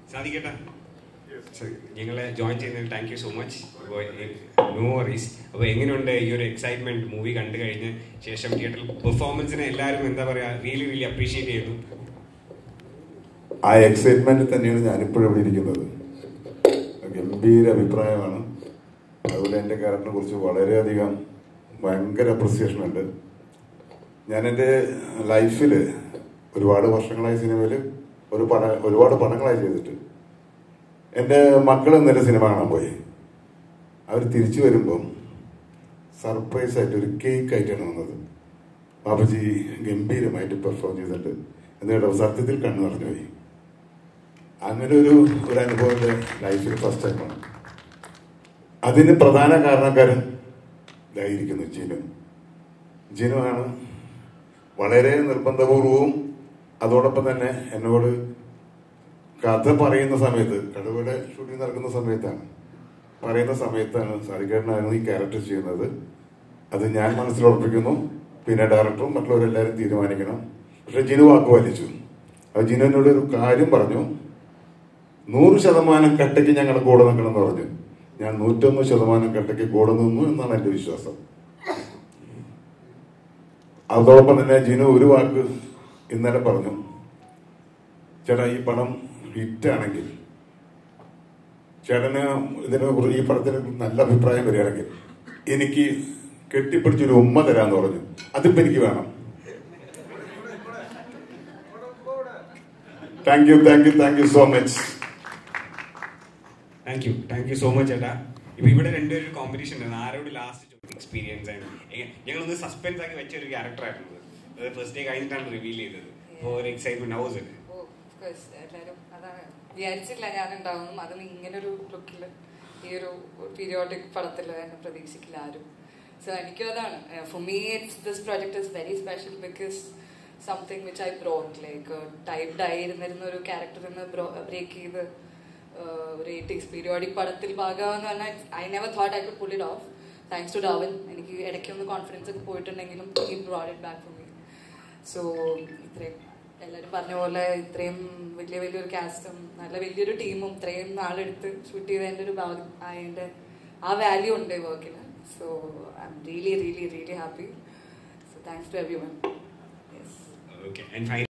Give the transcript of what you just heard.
സാധിക്കട്ടെ ഞങ്ങളെ ജോയിൻ ചെയ്യുന്നതിന് thank you so much no worries അപ്പോൾ എങ്ങനെയുണ്ട് ഈ ഒരു എക്സൈറ്റ്മെന്റ് മൂവി കണ്ടു കഴിഞ്ഞ് ശേഷം തിയേറ്ററിൽ പെർഫോമൻസിനെ എല്ലാവരും എന്താ പറയാ റിയലി റിയലി അപ്രീഷിയേറ്റ് ചെയ്തു ആ എക്സൈറ്റ്മെന്റിൽ തന്നെയാണ് ഞാനിപ്പോഴും ഇവിടെ ഇരിക്കുന്നത് ഗംഭീര അഭിപ്രായമാണ് അതുപോലെ എൻ്റെ ക്യാരക്ടറിനെ കുറിച്ച് വളരെയധികം ഭയങ്കര അപ്രിസിയേഷൻ ഉണ്ട് ഞാൻ എൻ്റെ ലൈഫിൽ ഒരുപാട് വർഷങ്ങളായി സിനിമയിൽ ഒരു പട ഒരുപാട് പടങ്ങളായി ചെയ്തിട്ട് എൻ്റെ മക്കൾ ഇന്നലെ സിനിമ കാണാൻ പോയി അവർ തിരിച്ചു വരുമ്പം സർപ്രൈസ് ആയിട്ട് ഒരു കേക്ക് ആയിട്ടാണ് വന്നത് ബാബുജി ഗംഭീരമായിട്ട് പെർഫോം ചെയ്തിട്ടുണ്ട് എന്നിട്ട് സത്യത്തിൽ കണ്ണു നിറഞ്ഞു പോയി അങ്ങനെ ഒരു ഒരു അനുഭവം എൻ്റെ ലൈഫിൽ ഫസ്റ്റ് ടൈമാണ് അതിന് പ്രധാന കാരണക്കാരൻ ഇതായിരിക്കുന്നു ജിനു ജിനു ആണ് വളരെ നിർബന്ധപൂർവവും അതോടൊപ്പം തന്നെ എന്നോട് കഥ പറയുന്ന സമയത്ത് കടുവയുടെ ഷൂട്ടിംഗ് നടക്കുന്ന സമയത്താണ് പറയുന്ന സമയത്താണ് സാരിക്കേട്ടനായിരുന്നു ഈ ക്യാരക്ടർ ചെയ്യുന്നത് അത് ഞാൻ മനസ്സിലുറപ്പിക്കുന്നു പിന്നെ ഡയറക്ടറും മറ്റുള്ളവരെല്ലാവരും തീരുമാനിക്കണം പക്ഷെ ജിനു വാക്ക് വലിച്ചു അത് ജിനു എന്നോട് ഒരു കാര്യം പറഞ്ഞു നൂറ് ശതമാനം കട്ടയ്ക്ക് ഞങ്ങൾ കൂടെ നിൽക്കണം എന്ന് പറഞ്ഞു ഞാൻ നൂറ്റൊന്ന് ശതമാനം കട്ടയ്ക്ക് കൂടെ നിന്നു എന്നാണ് എൻ്റെ വിശ്വാസം അതോടൊപ്പം തന്നെ ജിനു ഒരു വാക്ക് ഇന്നലെ പറഞ്ഞു ചേട്ടാ ഈ പടം ഹിറ്റാണെങ്കിൽ ചേട്ടന് ഇതിനെ കുറിച്ച് ഈ പടത്തിന് നല്ല അഭിപ്രായം വരികയാണെങ്കിൽ എനിക്ക് കെട്ടിപ്പിടിച്ചൊരു ഉമ്മ തരാന്ന് പറഞ്ഞു അതിപ്പോ എനിക്ക് വേണം thank you thank you thank you so much thank you thank you so much ചേട്ടാ ഇപ്പൊ ഇവിടെ രണ്ടുപേരും കോമ്പറ്റീഷൻ ഉണ്ടായിരുന്നു ആരോട് ലാസ്റ്റ് എക്സ്പീരിയൻസ് ആയിരുന്നു എ- ഞങ്ങളൊന്ന് സസ്പെൻസ് ആക്കി വെച്ച ഒരു ക്യാരക്ടർ ആയിരുന്നു അത് ഫസ്റ്റ് ഡേ കഴിഞ്ഞിട്ടാണ് റിവീൽ ചെയ്തത് അപ്പോൾ ഒരു എക്സൈറ്റ്മെന്റ് ഹൗസ് ഉണ്ട് ഓ കോഴ്സ് എല്ലാവരും അതാണ് വിചാരിച്ചില്ല ഞാൻ ഉണ്ടാവും അതും ഇങ്ങനൊരു ലുക്കിൽ ഈ ഒരു പീരിയോഡിക് പടത്തിൽ എന്നെ പ്രതീക്ഷിക്കില്ല ആരും സോ എനിക്കും അതാണ് for me it's this project is very special because something which I brought like typed ആയിരുന്നിരുന്ന ഒരു ക്യാരക്ടറിൽ നിന്ന് ബ്രേക്ക് ചെയ്ത് uh, ഒരു എയ്റ്റീസ് പീരിയോഡിക് പടത്തിൽ ഭാഗമാന്ന് പറഞ്ഞാൽ I never thought I could pull it off thanks to Dhavan എനിക്ക് ഇടയ്ക്കൊന്ന് കോൺഫിഡൻസ് ഒക്കെ പോയിട്ടുണ്ടെങ്കിലും ഈ brought it back for me so ഇത്രയും എല്ലാവരും പറഞ്ഞ പോലെ ഇത്രയും വലിയ വലിയൊരു കാസ്റ്റും നല്ല വലിയൊരു ടീമും ഇത്രയും നാളെടുത്ത് ഷൂട്ട് ചെയ്തതിൻ്റെ ഒരു ഭാഗം അതിൻ്റെ ആ വാല്യൂ ഉണ്ട് ഈ വർക്കിന് so I'm really really really happy so thanks to everyone yes okay and